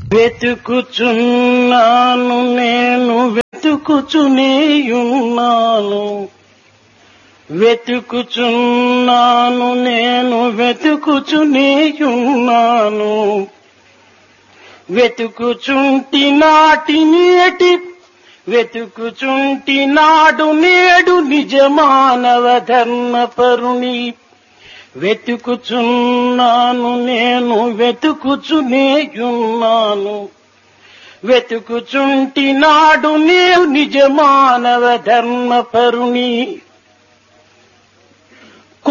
వెతుకుచున్నాను నేను వెతుకుచునేయున్నాను వెతుకుచున్నాను నేను వెతుకుచునేయున్నాను వెతుకుచుంటి నాటి నేటి వెతుకుచుంటి నాడు నేడు నిజమానవ ధర్మపరుని వెతుకుచున్నాను నేను వెతుకుచునేయున్నాను వెతుకుచుంటి నాడు నేను నిజమానవ ధర్మపరుని